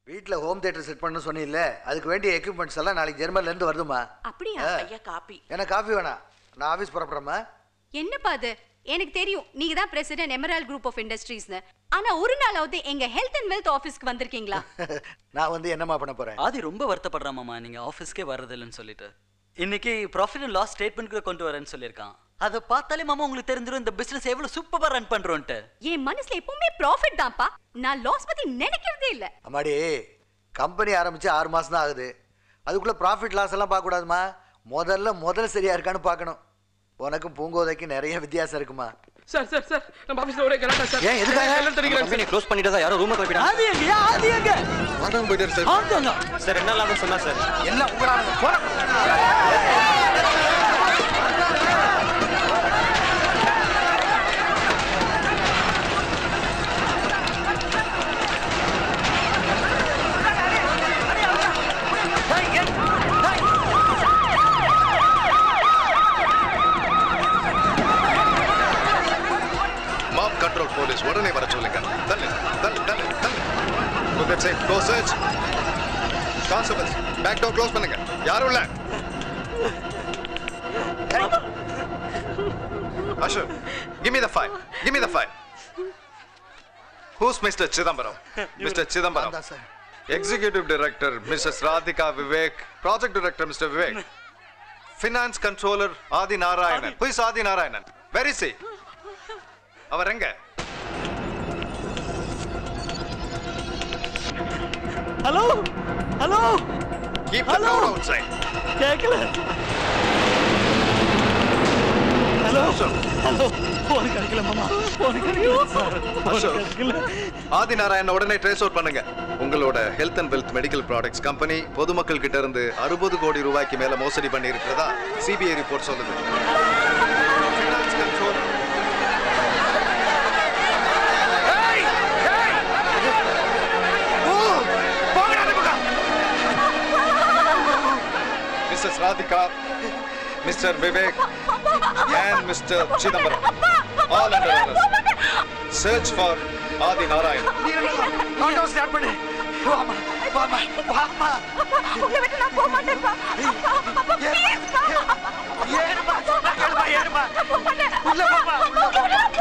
வீட்ல home theatre set பண்ண சொன்னீல்ல அதுக்கு வேண்டிய எக்யூப்மெண்ட்ஸ் எல்லாம் நாளைக்கு ஜெர்மன்ல இருந்து வருதுமா அப்படியா ஆ. ஐயா காப்பி எனக்கு காஃபி வேணாம் நான் ஆபீஸ் புறப்படுறேம்மா என்னப்பா அது எனக்கு தெரியும் நீங்க தான் பிரசிடென்ட் எமரால் குரூப் ஆஃப் இண்டஸ்ட்ரீஸ்னு ஆனா ஒரு நாளாவது எங்க ஹெல்த் அண்ட் வெல்த் ஆபீஸ்க்கு வந்திருக்கீங்களா நான் வந்து என்னம்மா பண்ண போறேன் ஆதி ரொம்ப வருத்தப்படுறான் மாமா நீங்க ஆஃபீஸ்க்கே வர்றதில்லைன்னு சொல்லிட்டு இன்னைக்கு ப்ராஃபிட் அண்ட் லாஸ் ஸ்டேட்மெண்ட்க்கு கொண்டு வரேன்னு சொல்லியிருக்கான் அதை பார்த்தாலே மாமா உங்களுக்கு தெரிஞ்சிடும் இந்த பிசினஸ் எவ்வளவு சூப்பரா ரன் பண்றோன்ட்டு என் மனசுல எப்பவுமே ப்ராஃபிட் தான்ப்பா நான் லாஸ் பத்தி நினைக்கிறதே இல்ல அம்மாடி கம்பெனி ஆரம்பிச்சு ஆறு மாசம் தான் ஆகுது அதுக்குள்ள ப்ராஃபிட் லாஸ் எல்லாம் பார்க்க கூடாதுமா முதல்ல முதல்ல சரியா இருக்கான்னு பார்க்கணும் உனக்கும் பூங்கோதைக்கும் நிறைய வித்தியாசம் இருக்குமா சார் சார் சார் நம்ம ஆபீஸ்ல ஒரே கலாட்டா சார் ஏன், எதுக்காக? எல்லாம் தெரிகிறேன் சார் க்ளோஸ் பண்ணிட்டு தான் யாரோ ரூம் கிளம்பிட்டாங்க ஆதி எங்க ஆதி எங்க வாங்க போயிட்டாரு சார் ஆந்தாங்க சார் என்ன இல்லாம சொன்னா சார் எல்லாம் உங்களால போற மாப் கண்ட்ரோல் போலீஸ் உடனே வர சொல்லுங்க தள்ளு தள்ளு தள்ளு தள்ளு Kuldeep Singh go search constables back door close பண்ணுங்க யாரும் இல்ல Ashok give me the file give me the file who's mr chidambaram mr chidambaram அதான் sir executive director mrs radhika vivek project director mr vivek finance controller adi narayanan who is adi narayanan where is he அவர் எங்க hello hello keep the Hello? crowd outside கேக்கல hello hello phone கிடைக்கல மாமா phone கிடைக்கல sir phone Ashok. கிடைக்கல ஆதி நாராயண உடனே trace out பண்ணுங்க உங்களோட health and wealth medical products company பொதுமக்கள் கிட்ட இருந்து அறுபது கோடி ரூபாய்க்கு மேல மோசடி பண்ணி இருக்கிறதா சிபிஐ ரிப்போர்ட் சொல்லுது Finance control. Mrs. Radhika, Mr. Vivek, and Mr. Chidambaram, all under arrest. Search for Adi Narayan. நாட்டம் ஸ்டார்ட் பண்ணு வாமா வாமா வாமா உங்களை விட்டு நான் போக மாட்டேன்ப்பா ஏறுமா சொன்னா கேளுமா ஏறுமா உள்ள போமா உள்ள போமா